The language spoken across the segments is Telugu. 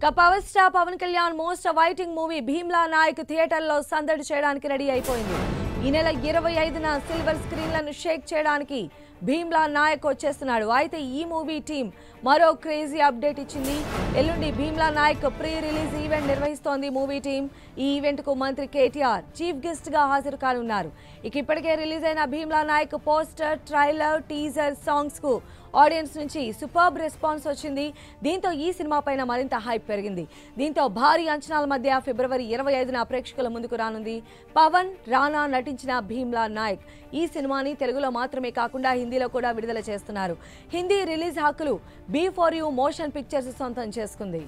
ఇక power star Pawan Kalyan most awaiting movie Bheemla Nayak థియేటర్లో సందడి చేయడానికి రెడీ అయిపోయింది ఈ నెల ఇరవై ఐదున సిల్వర్ స్క్రీన్లను షేక్ చేయడానికి భీమ్లా నాయక్ వచ్చేస్తున్నాడు అయితే ఈ మూవీ టీం మరో క్రేజీ అప్డేట్ ఇచ్చింది ఎల్లుండి Bheemla Nayak pre release event నిర్వహిస్తోంది మూవీ టీం ఈ ఈవెంట్కు మంత్రి కేటీఆర్ చీఫ్ గెస్ట్గా హాజరు కానున్నారు ఇక ఇప్పటికే రిలీజ్ అయిన Bheemla Nayak poster trailer teaser సాంగ్స్కు ఆడియన్స్ నుంచి సూపర్బ్ రెస్పాన్స్ వచ్చింది దీంతో ఈ సినిమా పైన మరింత హైప్ పెరిగింది దీంతో భారీ అంచనాల మధ్య ఫిబ్రవరి ఇరవై ఐదున ప్రేక్షకుల ముందుకు రానుంది పవన్ రానా నటించిన భీమ్లా నాయక్ ఈ సినిమాని తెలుగులో మాత్రమే కాకుండా హిందీలో కూడా విడుదల చేస్తున్నారు హిందీ రిలీజ్ హక్కులు B four U motion pictures సొంతం చేసుకుంది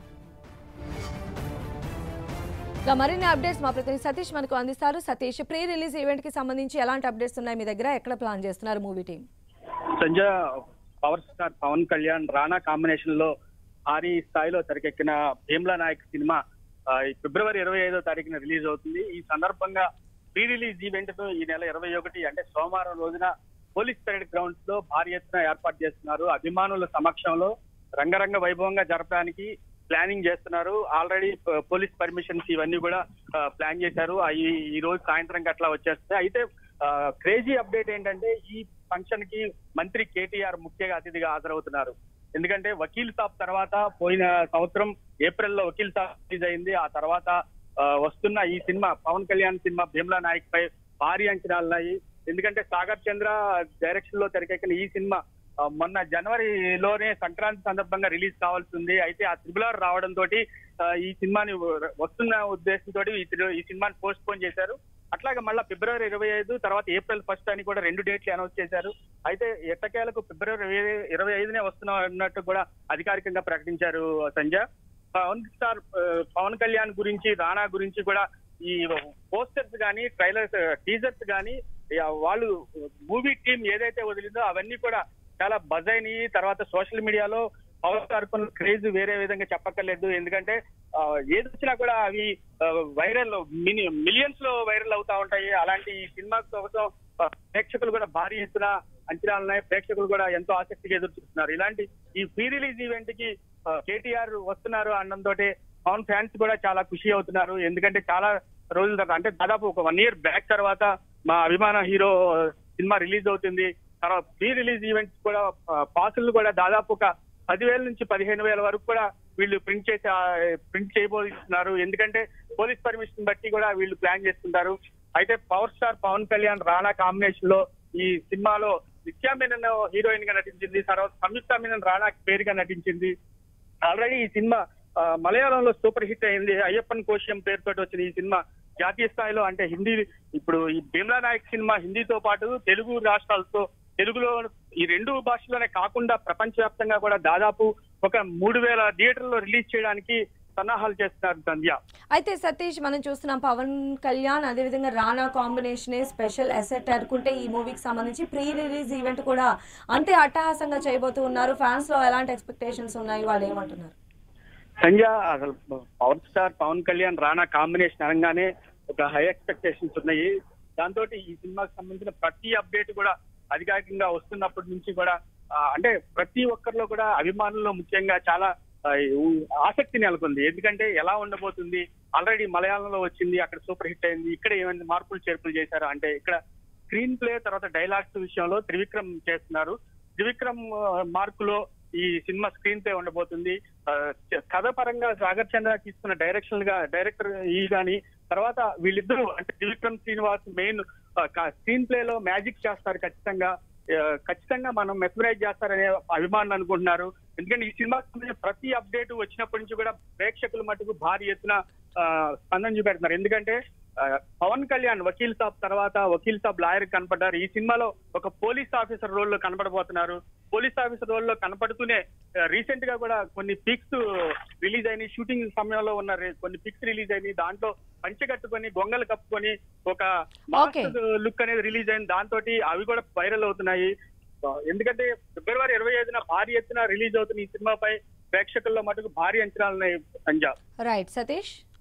ఇక మరిన్ని అప్డేట్స్ మా ప్రతినిధి సతీష్ మనకు అందిస్తారు సతీష్ ప్రీ రిలీజ్ ఈవెంట్ కి సంబంధించి ఎలాంటి అప్డేట్స్ ఉన్నాయి మీ దగ్గర ఎక్కడ ప్లాన్ చేస్తున్నారు movie team Sanjay power star Pawan Kalyan Rana combination లో భారీ స్థాయిలో తెరకెక్కిన భీమ్లా నాయక్ సినిమా ఆ, ఈ ఫిబ్రవరి ఇరవై ఐదో తారీఖున రిలీజ్ అవుతుంది ఈ సందర్భంగా ప్రీ రిలీజ్ ఈవెంట్ ను ఈ నెల ఇరవై ఒకటి అంటే సోమవారం రోజున పోలీస్ పరేడ్ గ్రౌండ్స్ లో భారీ ఎత్తున ఏర్పాటు చేస్తున్నారు అభిమానుల సమక్షంలో రంగరంగ వైభవంగా జరపడానికి ప్లానింగ్ చేస్తున్నారు ఆల్రెడీ పోలీస్ పర్మిషన్స్ ఇవన్నీ కూడా ఆ, ప్లాన్ చేశారు అవి ఈ రోజు సాయంత్రం అట్లా వచ్చేస్తాయి అయితే క్రేజీ అప్డేట్ ఏంటంటే ఈ ఫంక్షన్ కి మంత్రి కేటీఆర్ ముఖ్య అతిథిగా హాజరవుతున్నారు ఎందుకంటే వకీల్ సాబ్ తర్వాత పోయిన సంవత్సరం ఏప్రిల్ లో వకీల్ సాబ్ రిలీజ్ అయింది ఆ తర్వాత ఆ, వస్తున్న ఈ సినిమా పవన్ కళ్యాణ్ సినిమా భీమ్లా నాయక్ పై భారీ అంచనాలు ఉన్నాయి ఎందుకంటే సాగర్ చంద్ర డైరెక్షన్ లో తెరకెక్కిన ఈ సినిమా ఆ, మొన్న జనవరిలోనే సంక్రాంతి సందర్భంగా రిలీజ్ కావాల్సి ఉంది అయితే ఆ త్రిబుల్ ఆర్ రావడం తోటి ఆ, ఈ సినిమాని వస్తున్న ఉద్దేశంతో ఈ త్రి- ఈ సినిమాని పోస్ట్ పోన్ చేశారు అట్లాగే మళ్ళీ ఫిబ్రవరి ఇరవై ఐదు తర్వాత ఏప్రిల్ ఫస్ట్ అని కూడా రెండు డేట్లు అనౌన్స్ చేశారు అయితే ఎట్టకేలకు ఫిబ్రవరి ఇరవై- ఇరవై ఐదునే వస్తున్నాం అన్నట్టు కూడా అధికారికంగా ప్రకటించారు సంజయ్ పవన్ స్టార్ ఆ, పవన్ కళ్యాణ్ గురించి రాణా గురించి కూడా ఈ పోస్టర్స్ కానీ ట్రైలర్స్ టీజర్స్ కానీ వాళ్ళు మూవీ టీం ఏదైతే వదిలిందో అవన్నీ కూడా చాలా బజ్ అయినాయి తర్వాత సోషల్ మీడియాలో పవర్ స్టార్ క్రేజ్ వేరే విధంగా చెప్పక్కర్లేదు ఎందుకంటే ఆ, ఏది వచ్చినా కూడా అవి వైరల్ మిని మిలియన్స్ లో వైరల్ అవుతా ఉంటాయి అలాంటి ఈ సినిమా కోసం ఆ, ప్రేక్షకులు కూడా భారీ ఎత్తున అంచనాలు ఉన్నాయి ప్రేక్షకులు కూడా ఎంతో ఆసక్తిగా ఎదురు చూస్తున్నారు ఇలాంటి ఈ ప్రీ రిలీజ్ ఈవెంట్ కి కేటీఆర్ వస్తున్నారు అనడంతో పవన్ ఫ్యాన్స్ కూడా చాలా ఖుషి అవుతున్నారు ఎందుకంటే చాలా రోజుల తర్వాత అంటే దాదాపు ఒక వన్ ఇయర్ బ్యాక్ తర్వాత మా అభిమాన హీరో సినిమా రిలీజ్ అవుతుంది తర్వాత ప్రీ రిలీజ్ ఈవెంట్స్ కూడా పాసులు కూడా దాదాపు ఒక పదివేల నుంచి పదిహేను వేల వరకు కూడా వీళ్ళు ప్రింట్ చేసి ప్రింట్ చేయబోతున్నారు ఎందుకంటే పోలీస్ పర్మిషన్ బట్టి కూడా వీళ్ళు ప్లాన్ చేస్తుంటారు అయితే power star Pawan Kalyan Rana combination లో ఈ సినిమాలో నిత్యా మీనన్ హీరోయిన్ గా నటించింది తర్వాత సంయుక్త మీనన్ రాణా పేరుగా నటించింది ఆల్రెడీ ఈ సినిమా ఆ, మలయాళంలో సూపర్ హిట్ అయింది అయ్యప్పన్ కోశ్యం పేరుతో వచ్చిన ఈ సినిమా జాతీయ స్థాయిలో అంటే హిందీ ఇప్పుడు ఈ భీమ్లా నాయక్ సినిమా హిందీతో పాటు తెలుగు రాష్ట్రాలతో తెలుగులో ఈ రెండు భాషలోనే కాకుండా ప్రపంచవ్యాప్తంగా కూడా దాదాపు ఒక మూడు వేల థియేటర్లో రిలీజ్ చేయడానికి సన్నాహాలు చేస్తున్నారు సంధ్య అయితే సతీష్ మనం చూస్తున్నాం పవన్ కళ్యాణ్ అదేవిధంగా రానా కాంబినేషన్ స్పెషల్ అసెట్ అనుకుంటే ఈ మూవీకి సంబంధించి ప్రీ రిలీజ్ ఈవెంట్ కూడా అంతే అట్టహాసంగా చేయబోతూ ఉన్నారు ఫ్యాన్స్ లో ఎలాంటి ఎక్స్పెక్టేషన్స్ ఉన్నాయి వాళ్ళు ఏమంటున్నారు సంజయ్ అసలు power star Pawan Kalyan Rana combination అనగానే ఒక హై ఎక్స్పెక్టేషన్స్ ఉన్నాయి దాంతో ఈ సినిమాకి సంబంధించిన ప్రతి అప్డేట్ కూడా అధికారికంగా వస్తున్నప్పటి నుంచి కూడా ఆ, అంటే ప్రతి ఒక్కరిలో కూడా అభిమానుల్లో ముఖ్యంగా చాలా ఆ, ఊ- ఆసక్తి నెలకొంది ఎందుకంటే ఎలా ఉండబోతుంది ఆల్రెడీ మలయాళంలో వచ్చింది అక్కడ సూపర్ హిట్ అయింది ఇక్కడ ఏమైనా మార్పులు చేర్పులు చేశారు అంటే ఇక్కడ స్క్రీన్ ప్లే తర్వాత డైలాగ్స్ విషయంలో త్రివిక్రమ్ చేస్తున్నారు త్రివిక్రమ్ ఆ, మార్కులో ఈ సినిమా స్క్రీన్ ప్లే ఉండబోతుంది ఆ, చ- కథ పరంగా సాగర్ చంద్ర తీసుకున్న డైరెక్షన్ గా డైరెక్టర్ ఈ గాని తర్వాత వీళ్ళిద్దరూ అంటే Trivikram Srinivas main screenplay లో మ్యాజిక్ చేస్తారు ఖచ్చితంగా ఆ, ఖచ్చితంగా మనం మెస్మరైజ్ చేస్తారనే అభిమానులు అనుకుంటున్నారు ఎందుకంటే ఈ సినిమా ప్రతి అప్డేట్ వచ్చినప్పటి నుంచి కూడా ప్రేక్షకుల మటుకు భారీ ఎత్తున ఆ, స్పందన చూపెడుతున్నారు ఎందుకంటే ఆ, పవన్ కళ్యాణ్ వకీల్ సాబ్ తర్వాత వకీల్ సాబ్ లాయర్ కనపడ్డారు ఈ సినిమాలో ఒక పోలీస్ ఆఫీసర్ రోల్ లో కనపడబోతున్నారు పోలీస్ ఆఫీసర్ రోల్ లో కనపడుతూనే రీసెంట్ గా కూడా కొన్ని పిక్స్ రిలీజ్ అయినాయి షూటింగ్ సమయంలో ఉన్న re- కొన్ని పిక్స్ రిలీజ్ అయినాయి దాంట్లో పంచె కట్టుకొని గొంగలు కప్పుకొని ఒక Okay. లుక్ అనేది రిలీజ్ అయింది దాంతో అవి కూడా వైరల్ అవుతున్నాయి ఆ, ఎందుకంటే ఫిబ్రవరి ఇరవై ఐదున భారీ ఎత్తున రిలీజ్ అవుతున్న ఈ సినిమాపై ప్రేక్షకుల్లో మటుకు భారీ అంచనాలు ఉన్నాయి సంజా రైట్ సతీష్